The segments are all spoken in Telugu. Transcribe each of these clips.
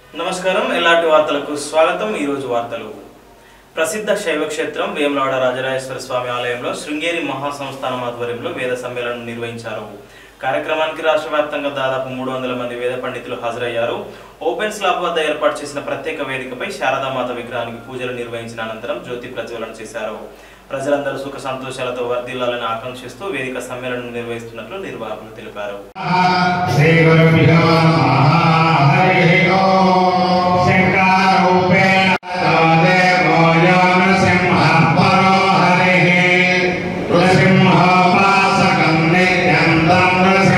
నమస్కారం ఎలాంటి వార్తలకు స్వాగతం ఈరోజు వార్తలు ప్రసిద్ధ శైవ క్షేత్రం వేములవాడ రాజరాజేశ్వర స్వామి ఆలయంలో శృంగేరి మహాసంస్థానం ఆధ్వర్యంలో వేద సమ్మేళనం నిర్వహించారు కార్యక్రమానికి రాష్ట్ర వ్యాప్తంగా దాదాపు మూడు వందల మంది వేద పండితులు హాజరయ్యారు ఓపెన్ స్లాబ్ వద్ద ఏర్పాటు చేసిన ప్రత్యేక వేదికపై శారదామాత విగ్రహానికి పూజలు నిర్వహించిన అనంతరం జ్యోతి ప్రజ్వలన చేశారు ప్రజలందరూ సుఖ సంతోషాలతో వర్ధిల్లాలని ఆకాంక్షిస్తూ వేదిక సమ్మేళనం నిర్వహిస్తున్నట్లు నిర్వాహకులు తెలిపారు శ్రీ గురుభ్యో నమః హరి ఓం శంకరూపేణ దేవో యో నృసింహః పరో హరిః నృసింహోపాసకం నిత్యం తం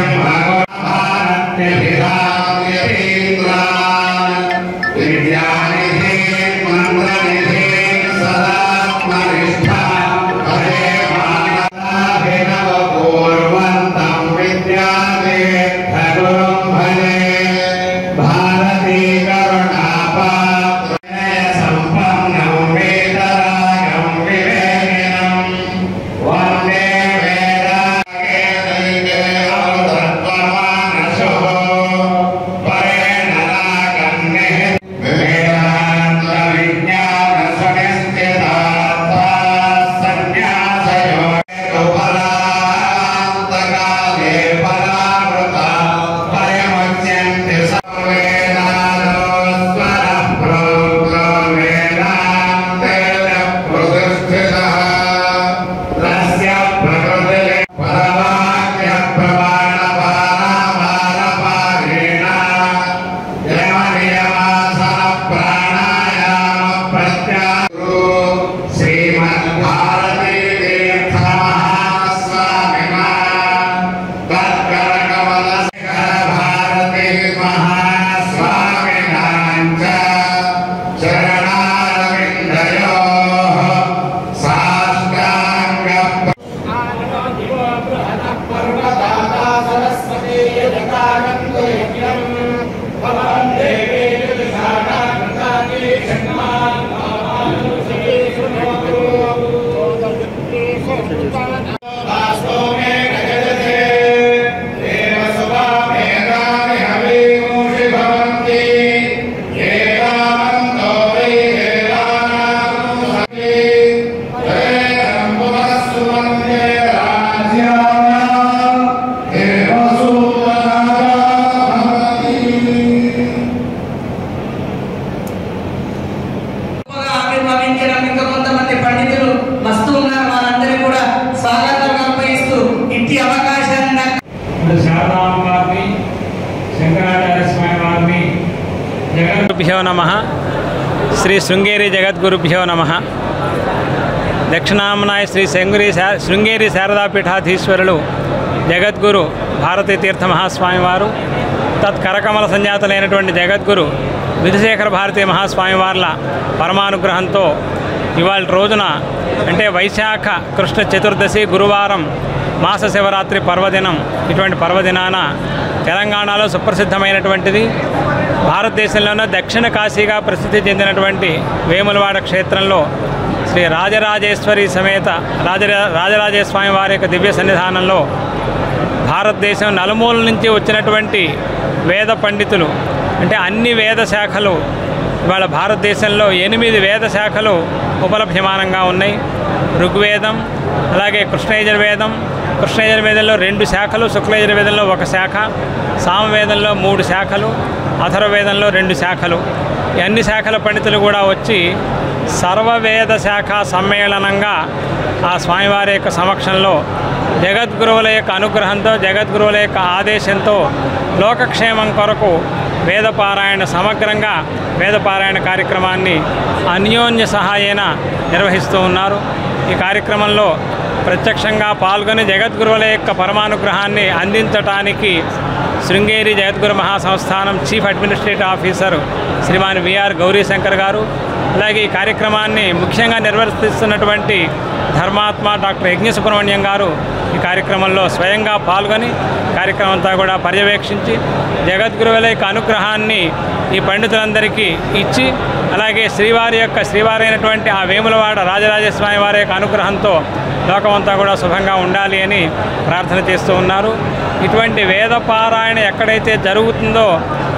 నృసింహగోభారత్యభిరామ్యతీంద్రాన్ విద్యానిధి మంత్రనిధి సదాత్మనిష్ఠ హరే మానవాభినవ పూర్వంతం విద్యాదేత్తగురుం భజే భారతీ కరుణాపాత్రే సంపన్నం వేదరాగం వివేకినం వందే వేదాగే తత్వమానసో పరేణ రాగన్నే వేదాంత విజ్ఞాన సునిశ్చితాత్మా సన్యాసయో పరాంతకాలే పరామృత పరమచ్యంతి సర్వేదానోస్వర ప్రోక్తో వేదాంతేన ప్రతిష్ఠితః తస్య ప్రకృతి పరవాక్య ప్రమాణ పారామారపారేణ యమ నియమాసన ప్రాణాయామ ప్రత్యారు శ్రీమద్భారతీ తీర్థ మహాస్వామినా తత్కరకమల భారతీ మహాస్వామినాంచ చరణారవిందయో సాష్టాంగ గొప్పగా ఆవిర్భవించడం ఇంకా కొంతమంది పండితులు వస్తూ ఉన్నారు వారందరూ కూడా స్వాగతం అర్పిస్తూ ఇంటి అవకాశాన్ని నాకు ఇప్పుడు శారదాంబ వారిని శంకరాచార్య స్వామి వారిని జగన్ గురుభ్యో నమ శ్రీ శృంగేరి జగద్గురుభ్యో నమ దక్షిణామనాయ శ్రీ శంగురి శా- శృంగేరి శారదాపీఠాధీశ్వరులు జగద్గురు భారతీ తీర్థ మహాస్వామి వారు తత్కరకమల సంజాతులైనటువంటి జగద్గురు విధుశేఖర భారతీ మహాస్వామి వార్ల పరమానుగ్రహంతో ఇవాళ రోజున అంటే వైశాఖ కృష్ణ చతుర్దశి గురువారం మాస శివరాత్రి పర్వదినం ఇటువంటి పర్వదినాన తెలంగాణలో సుప్రసిద్ధమైనటువంటిది భారతదేశంలోనే దక్షిణ కాశీగా ప్రసిద్ధి చెందినటువంటి వేములవాడ క్షేత్రంలో శ్రీ రాజరాజేశ్వరి సమేత రాజరా రాజరాజేస్వామి వారి యొక్క దివ్య సన్నిధానంలో భారతదేశం నలుమూల నుంచి వచ్చినటువంటి వేద పండితులు అంటే అన్ని వేద శాఖలు ఇవాళ భారతదేశంలో ఎనిమిది వేద శాఖలు ఉపలభ్యమానంగా ఉన్నాయి ఋగ్వేదం అలాగే కృష్ణయజుర్వేదం కృష్ణయజుర్వేదంలో రెండు శాఖలు శుక్లయజుర్వేదంలో ఒక శాఖ సామవేదంలో మూడు శాఖలు అథర్వవేదంలో రెండు శాఖలు ఈ అన్ని శాఖల పండితులు కూడా వచ్చి సర్వవేద శాఖ సమ్మేళనంగా ఆ స్వామివారి యొక్క సమక్షంలో జగద్గురువుల యొక్క అనుగ్రహంతో జగద్గురువుల యొక్క ఆదేశంతో లోకక్షేమం కొరకు వేదపారాయణ సమగ్రంగా వేదపారాయణ కార్యక్రమాన్ని అన్యోన్య సహాయేన నిర్వహిస్తూ ఉన్నారు ఈ కార్యక్రమంలో ప్రత్యక్షంగా పాల్గొని జగద్గురువుల యొక్క పరమానుగ్రహాన్ని అందించటానికి శృంగేరి జగద్గురు మహాసంస్థానం chief administrative officer Shriman VR Gowrishankar గారు అలాగే ఈ కార్యక్రమాన్ని ముఖ్యంగా నిర్వర్తిస్తున్నటువంటి ధర్మాత్మ డాక్టర్ యజ్ఞ సుబ్రహ్మణ్యం గారు ఈ కార్యక్రమంలో స్వయంగా పాల్గొని కార్యక్రమం అంతా కూడా పర్యవేక్షించి జగద్గురువుల యొక్క అనుగ్రహాన్ని ఈ పండితులందరికీ ఇచ్చి అలాగే శ్రీవారి యొక్క శ్రీవారి అయినటువంటి ఆ వేములవాడ రాజరాజస్వామి వారి యొక్క అనుగ్రహంతో లోకమంతా కూడా శుభంగా ఉండాలి అని ప్రార్థన చేస్తూ ఉన్నారు ఇటువంటి వేద పారాయణ ఎక్కడైతే జరుగుతుందో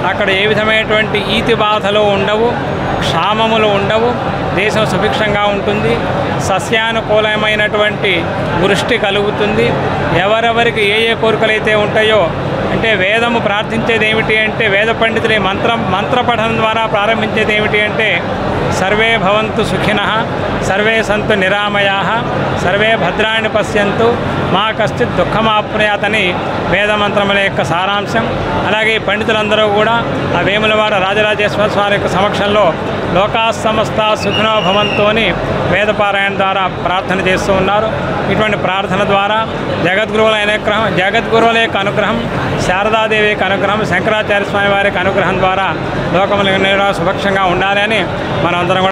అక్కడ ఏ విధమైనటువంటి ఈతి బాధలు ఉండవు క్షామములు ఉండవు దేశం సుభిక్షంగా ఉంటుంది సస్యానుకూలమైనటువంటి వృష్టి కలుగుతుంది ఎవరెవరికి ఏ ఏ కోరికలైతే ఉంటాయో అంటే వేదము ప్రార్థించేది ఏమిటి అంటే వేద పండితులే మంత్రం మంత్ర పఠనం ద్వారా ప్రారంభించేది ఏమిటి అంటే సర్వే భవంతు సుఖిన సర్వే సంతు నిరామయా సర్వే భద్రాన్ని పశ్యంతు మా కశ్చిత్ దుఃఖమాప్నుయాతని వేదమంత్రముల యొక్క సారాంశం అలాగే ఈ పండితులందరూ కూడా ఆ వేములవాడ రాజరాజేశ్వర స్వామి యొక్క సమక్షంలో లోకా సమస్త సుఖినో భవంతోని వేదపారాయణ ద్వారా ప్రార్థన చేస్తూ ఉన్నారు ఇటువంటి ప్రార్థన ద్వారా జగద్గురువుల అనుగ్రహం జగద్గురువుల యొక్క అనుగ్రహం శారదాదేవి యొక్క అనుగ్రహం శంకరాచార్య స్వామి వారి యొక్క అనుగ్రహం ద్వారా లోకములు సుభక్షంగా ఉండాలని మనమందరం కూడా